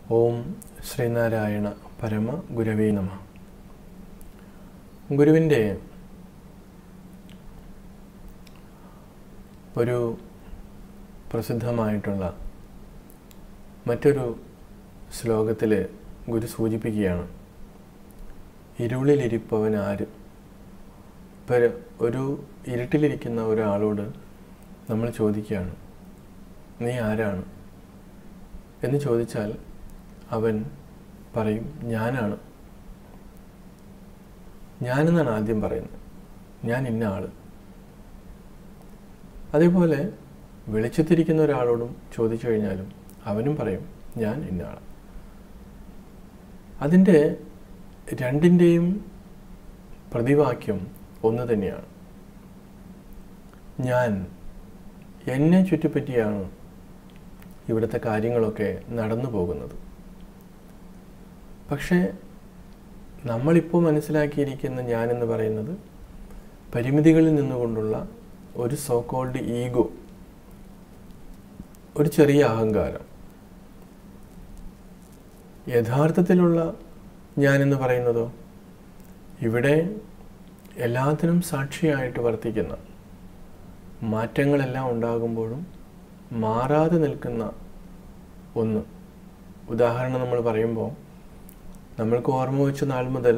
ഓം ശ്രീനാരായണ പരമ ഗുരവേ നമ ഗുരുവിൻ്റെ ഒരു പ്രസിദ്ധമായിട്ടുള്ള മറ്റൊരു ശ്ലോകത്തിൽ ഗുരു സൂചിപ്പിക്കുകയാണ് ഇരുളിലിരിപ്പവൻ ആര് ഇപ്പം ഒരു ഇരുട്ടിലിരിക്കുന്ന ഒരാളോട് നമ്മൾ ചോദിക്കുകയാണ് നീ ആരാണ് എന്ന് ചോദിച്ചാൽ അവൻ പറയും ഞാനാണ് ഞാനെന്നാണ് ആദ്യം പറയുന്നത് ഞാൻ ഇന്ന ആൾ അതേപോലെ വെളിച്ചത്തിരിക്കുന്ന ഒരാളോടും ചോദിച്ചു കഴിഞ്ഞാലും അവനും പറയും ഞാൻ ഇന്ന ആൾ അതിൻ്റെ രണ്ടിൻ്റെയും പ്രതിവാക്യം ഒന്ന് തന്നെയാണ് ഞാൻ എന്നെ ചുറ്റിപ്പറ്റിയാണ് ഇവിടുത്തെ കാര്യങ്ങളൊക്കെ നടന്നു പോകുന്നത് പക്ഷേ നമ്മളിപ്പോൾ മനസ്സിലാക്കിയിരിക്കുന്ന ഞാനെന്ന് പറയുന്നത് പരിമിതികളിൽ നിന്നുകൊണ്ടുള്ള ഒരു സോ കോൾഡ് ഈഗോ ഒരു ചെറിയ അഹങ്കാരം യഥാർത്ഥത്തിലുള്ള ഞാനെന്ന് പറയുന്നതോ ഇവിടെ എല്ലാത്തിനും സാക്ഷിയായിട്ട് വർത്തിക്കുന്ന മാറ്റങ്ങളെല്ലാം ഉണ്ടാകുമ്പോഴും മാറാതെ നിൽക്കുന്ന ഒന്ന് ഉദാഹരണം നമ്മൾ പറയുമ്പോൾ നമ്മൾക്ക് ഓർമ്മ വെച്ച നാൾ മുതൽ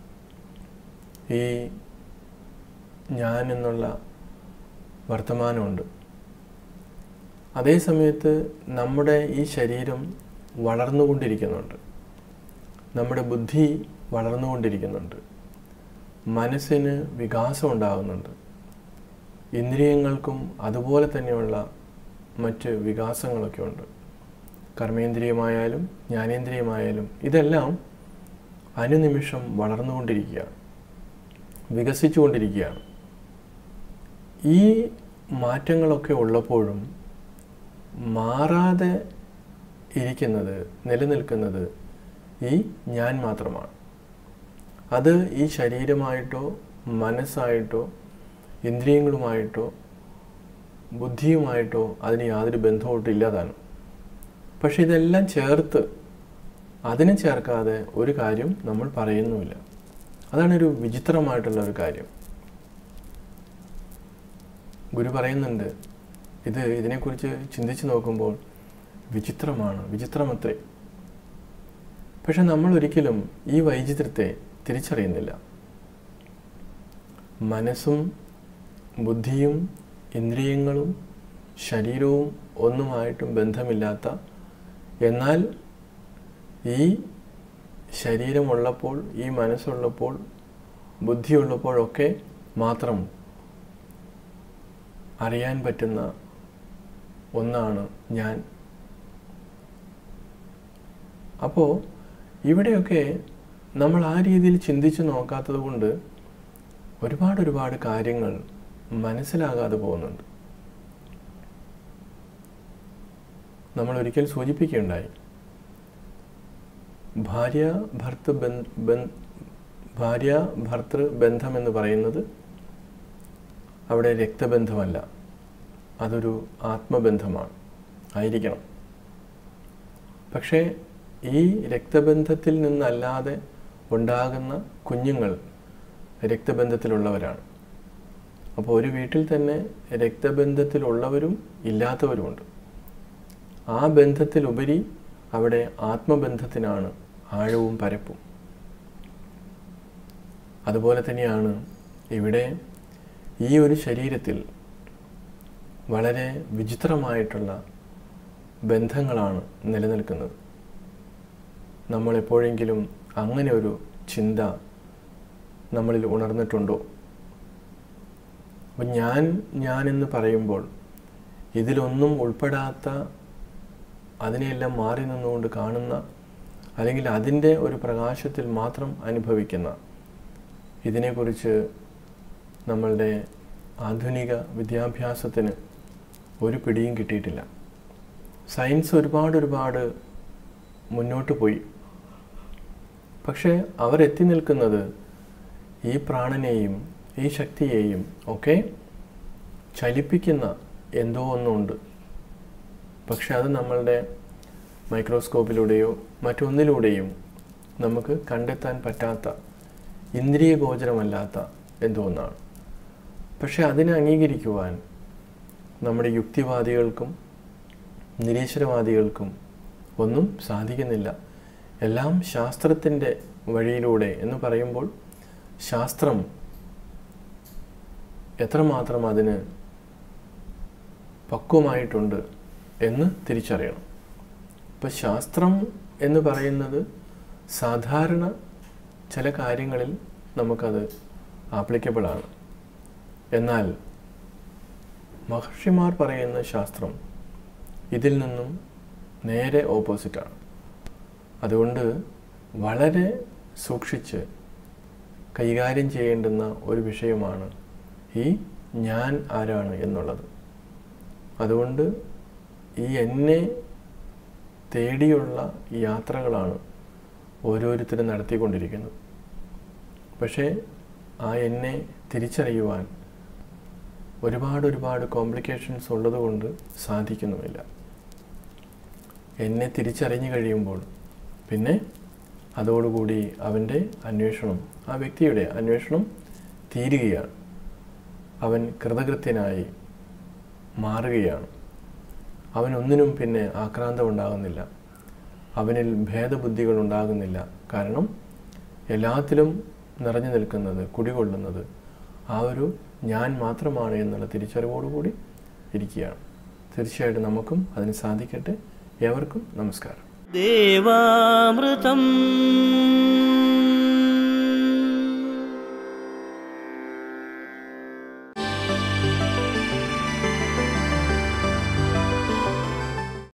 ഈ ഞാൻ എന്നുള്ള വർത്തമാനമുണ്ട് അതേ സമയത്ത് നമ്മുടെ ഈ ശരീരം വളർന്നുകൊണ്ടിരിക്കുന്നുണ്ട് നമ്മുടെ ബുദ്ധി വളർന്നുകൊണ്ടിരിക്കുന്നുണ്ട് മനസ്സിന് വികാസം ഉണ്ടാകുന്നുണ്ട് ഇന്ദ്രിയങ്ങൾക്കും അതുപോലെ തന്നെയുള്ള മറ്റ് വികാസങ്ങളൊക്കെ ഉണ്ട് കർമ്മേന്ദ്രിയമായാലും ജ്ഞാനേന്ദ്രിയമായാലും ഇതെല്ലാം അനുനിമിഷം വളർന്നുകൊണ്ടിരിക്കുകയാണ് വികസിച്ചുകൊണ്ടിരിക്കുകയാണ് ഈ മാറ്റങ്ങളൊക്കെ ഉള്ളപ്പോഴും മാറാതെ ഇരിക്കുന്നത് നിലനിൽക്കുന്നത് ഈ ഞാൻ മാത്രമാണ് അത് ഈ ശരീരമായിട്ടോ മനസ്സായിട്ടോ ഇന്ദ്രിയങ്ങളുമായിട്ടോ ബുദ്ധിയുമായിട്ടോ അതിന് യാതൊരു ബന്ധവുമായിട്ടും ഇല്ലാതാണ് പക്ഷെ ഇതെല്ലാം ചേർത്ത് അതിനെ ചേർക്കാതെ ഒരു കാര്യം നമ്മൾ പറയുന്നുമില്ല അതാണ് ഒരു വിചിത്രമായിട്ടുള്ള ഒരു കാര്യം ഗുരു പറയുന്നുണ്ട് ഇത് ഇതിനെക്കുറിച്ച് ചിന്തിച്ച് നോക്കുമ്പോൾ വിചിത്രമാണ് വിചിത്രമത്രേ പക്ഷെ നമ്മൾ ഒരിക്കലും ഈ വൈചിത്രത്തെ തിരിച്ചറിയുന്നില്ല മനസ്സും ബുദ്ധിയും ഇന്ദ്രിയങ്ങളും ശരീരവും ഒന്നുമായിട്ടും ബന്ധമില്ലാത്ത എന്നാൽ ഈ ശരീരമുള്ളപ്പോൾ ഈ മനസ്സുള്ളപ്പോൾ ബുദ്ധിയുള്ളപ്പോഴൊക്കെ മാത്രം അറിയാൻ പറ്റുന്ന ഒന്നാണ് ഞാൻ അപ്പോൾ ഇവിടെയൊക്കെ നമ്മൾ ആ രീതിയിൽ ചിന്തിച്ച് നോക്കാത്തത് കൊണ്ട് ഒരുപാട് ഒരുപാട് കാര്യങ്ങൾ മനസ്സിലാകാതെ പോകുന്നുണ്ട് നമ്മൾ ഒരിക്കൽ സൂചിപ്പിക്കുകയുണ്ടായി ഭാര്യ ഭർത്തൃ ഭാര്യ ഭർത്തൃ ബന്ധം എന്ന് പറയുന്നത് അവിടെ രക്തബന്ധമല്ല അതൊരു ആത്മബന്ധമാണ് ആയിരിക്കണം പക്ഷേ ഈ രക്തബന്ധത്തിൽ നിന്നല്ലാതെ ഉണ്ടാകുന്ന കുഞ്ഞുങ്ങൾ രക്തബന്ധത്തിലുള്ളവരാണ് അപ്പോൾ ഒരു വീട്ടിൽ തന്നെ രക്തബന്ധത്തിലുള്ളവരും ഇല്ലാത്തവരുമുണ്ട് ആ ബന്ധത്തിലുപരി അവിടെ ആത്മബന്ധത്തിനാണ് ആഴവും പരപ്പും അതുപോലെ തന്നെയാണ് ഇവിടെ ഈ ഒരു ശരീരത്തിൽ വളരെ വിചിത്രമായിട്ടുള്ള ബന്ധങ്ങളാണ് നിലനിൽക്കുന്നത് നമ്മൾ എപ്പോഴെങ്കിലും അങ്ങനെ ഒരു ചിന്ത നമ്മളിൽ ഉണർന്നിട്ടുണ്ടോ അപ്പം ഞാൻ ഞാനെന്ന് പറയുമ്പോൾ ഇതിലൊന്നും ഉൾപ്പെടാത്ത അതിനെയെല്ലാം മാറി നിന്നുകൊണ്ട് കാണുന്ന അല്ലെങ്കിൽ അതിൻ്റെ ഒരു പ്രകാശത്തിൽ മാത്രം അനുഭവിക്കുന്ന ഇതിനെക്കുറിച്ച് നമ്മളുടെ ആധുനിക വിദ്യാഭ്യാസത്തിന് ഒരു പിടിയും കിട്ടിയിട്ടില്ല സയൻസ് ഒരുപാട് ഒരുപാട് മുന്നോട്ട് പോയി പക്ഷേ അവർ എത്തി നിൽക്കുന്നത് ഈ പ്രാണനെയും ഈ ശക്തിയെയും ഒക്കെ ചലിപ്പിക്കുന്ന എന്തോ ഒന്നുണ്ട് പക്ഷെ അത് നമ്മളുടെ മൈക്രോസ്കോപ്പിലൂടെയോ മറ്റൊന്നിലൂടെയും നമുക്ക് കണ്ടെത്താൻ പറ്റാത്ത ഇന്ദ്രിയ ഗോചരമല്ലാത്ത എന്തോ ഒന്നാണ് പക്ഷെ അതിനെ അംഗീകരിക്കുവാൻ നമ്മുടെ യുക്തിവാദികൾക്കും നിരീശ്വരവാദികൾക്കും ഒന്നും സാധിക്കുന്നില്ല എല്ലാം ശാസ്ത്രത്തിൻ്റെ വഴിയിലൂടെ എന്ന് പറയുമ്പോൾ ശാസ്ത്രം എത്രമാത്രം അതിന് പക്വമായിട്ടുണ്ട് എന്ന് തിരിച്ചറിയണം ഇപ്പം ശാസ്ത്രം എന്ന് പറയുന്നത് സാധാരണ ചില കാര്യങ്ങളിൽ നമുക്കത് ആപ്ലിക്കബിൾ ആണ് എന്നാൽ മഹർഷിമാർ പറയുന്ന ശാസ്ത്രം ഇതിൽ നിന്നും നേരെ ഓപ്പോസിറ്റാണ് അതുകൊണ്ട് വളരെ സൂക്ഷിച്ച് കൈകാര്യം ചെയ്യേണ്ടുന്ന ഒരു വിഷയമാണ് ഈ ഞാൻ ആരാണ് എന്നുള്ളത് അതുകൊണ്ട് ഈ എന്നെ തേടിയുള്ള യാത്രകളാണ് ഓരോരുത്തരും നടത്തിക്കൊണ്ടിരിക്കുന്നത് പക്ഷേ ആ എന്നെ തിരിച്ചറിയുവാൻ ഒരുപാട് ഒരുപാട് കോംപ്ലിക്കേഷൻസ് ഉള്ളതുകൊണ്ട് സാധിക്കുന്നുമില്ല എന്നെ തിരിച്ചറിഞ്ഞു കഴിയുമ്പോൾ പിന്നെ അതോടുകൂടി അവൻ്റെ അന്വേഷണം ആ വ്യക്തിയുടെ അന്വേഷണം തീരുകയാണ് അവൻ കൃതകൃത്യനായി മാറുകയാണ് അവനൊന്നിനും പിന്നെ ആക്രാന്തം ഉണ്ടാകുന്നില്ല അവനിൽ ഭേദബുദ്ധികൾ ഉണ്ടാകുന്നില്ല കാരണം എല്ലാത്തിലും നിറഞ്ഞു നിൽക്കുന്നത് കുടികൊള്ളുന്നത് ആ ഒരു ഞാൻ മാത്രമാണ് എന്നുള്ള തിരിച്ചറിവോടുകൂടി ഇരിക്കുകയാണ് തീർച്ചയായിട്ടും നമുക്കും അതിന് സാധിക്കട്ടെ ഏവർക്കും നമസ്കാരം ദേവാമൃതം